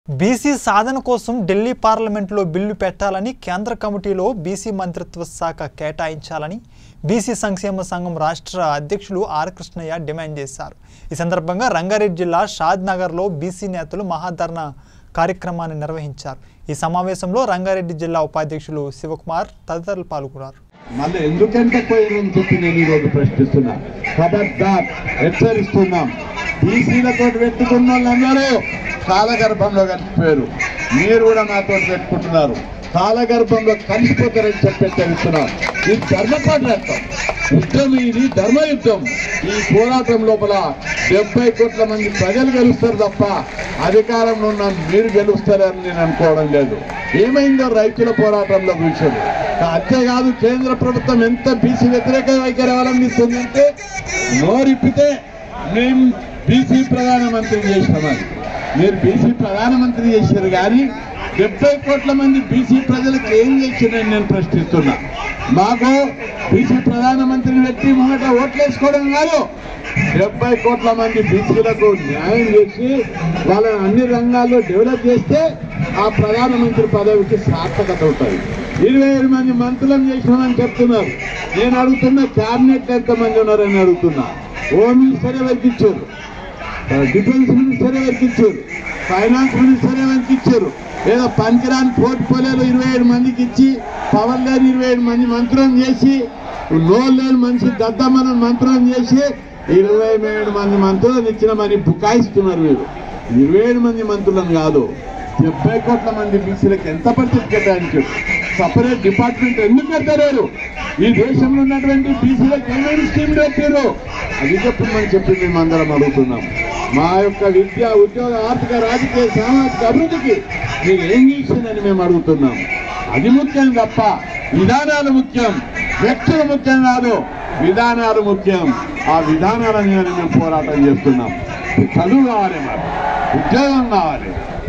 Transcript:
BC సాధన కోసం ఢిల్లీ పార్లమెంట్లో bill పెట్టాలని కేంద్ర కమిటీలో బీసీ మంత్రిత్వ శాఖ కేటాయించాలని బీసీ సంక్షేమ సంఘం రాష్ట్ర అధ్యక్షులు ఆర్ కృష్ణయ్య డిమాండ్ చేశారు ఈ సందర్భంగా రంగారెడ్డి జిల్లా షాద్ నగర్లో బీసీ నేతలు మహాధర్నా కార్యక్రమాన్ని నిర్వహించారు ఈ సమావేశంలో రంగారెడ్డి జిల్లా ఉపాధ్యక్షులు శివకుమార్ తదితరులు పాల్గొన్నారు మళ్ళీ ఎందుకంటే పోయిందని చెప్పి నేను ఈరోజు ప్రశ్నిస్తున్నా ఖబర్దార్ హెచ్చరిస్తున్నాం బీసీలతో పెట్టుకున్న వాళ్ళందరూ కాలగర్భంలో కలిసిపోయారు మీరు కూడా నాతో పెట్టుకుంటున్నారు కాలగర్భంలో కలిసిపోతారని చెప్పి హెచ్చరిస్తున్నాం ఇది ధర్మపోరాటం యుద్ధం ఇది ధర్మ యుద్ధం ఈ పోరాటం లోపల డెబ్బై కోట్ల మంది ప్రజలు గెలుస్తారు తప్ప అధికారంలో ఉన్న మీరు గెలుస్తారని నేను అనుకోవడం లేదు ఏమైందో రైతుల పోరాటంలో కూర్చొని అంతేకాదు కేంద్ర ప్రభుత్వం ఎంత బీసీ వ్యతిరేక వైఖరి అవలంబిస్తుందంటే నోరిప్పితే మేము బీసీ ప్రధానమంత్రి చేసినామని మీరు బీసీ ప్రధానమంత్రి చేశారు కానీ డెబ్బై కోట్ల మంది బీసీ ప్రజలకు ఏం చేసిందని నేను ప్రశ్నిస్తున్నా మాకు బీసీ ప్రధానమంత్రిని పెట్టి మొదట ఓట్లేసుకోవడం కాదు డెబ్బై కోట్ల మంది బీసీలకు న్యాయం చేసి వాళ్ళని అన్ని రంగాల్లో డెవలప్ చేస్తే ఆ ప్రధానమంత్రి పదవికి సార్థకత ఉంటుంది ఇరవై ఏడు మంది మంత్రులను చేసినామని చెప్తున్నారు నేను అడుగుతున్న క్యాబినెట్ ఎంతమంది ఉన్నారని అడుగుతున్నా హోమ్ మినిస్టర్ ఎవరికి ఇచ్చారు డిఫెన్స్ మినిస్టర్ ఎవరికి ఇచ్చారు ఫైనాన్స్ మినిస్టర్ ఎవరికి ఇచ్చారు లేదా పనికిరాని పోర్ట్ఫోలియోలో ఇరవై ఏడు మందికి ఇచ్చి పవర్ లేని ఇరవై ఏడు మంది మంత్రులను చేసి నోరు లేని మనిషి దద్దమ్మను మంత్రులను చేసి ఇరవై ఏడు మంది మంత్రులను ఇచ్చినామని బుకాయిస్తున్నారు మీరు ఇరవై ఏడు మంది మంత్రులను కాదు డెబ్బై కోట్ల మంది బీసీలకు ఎంత పరిస్థితి కేటాయించారు సపరేట్ డిపార్ట్మెంట్ ఎందుకు పెట్టలేరు ఈ దేశంలో ఉన్నటువంటి బీసీలకు ఏమేమి స్కీమ్ పెట్టారు అది చెప్పమని చెప్పి మేము అందరం అడుగుతున్నాం మా యొక్క విద్య ఉద్యోగ ఆర్థిక రాజకీయ సామాజిక అభివృద్ధికి మీరు ఏం చేసిందని మేము అడుగుతున్నాం అది ముఖ్యం తప్ప విధానాలు ముఖ్యం వ్యక్తులు ముఖ్యం కాదు విధానాలు ముఖ్యం ఆ విధానాలని మేము పోరాటం చేస్తున్నాం చదువు కావాలి మరి ఉద్యోగం కావాలి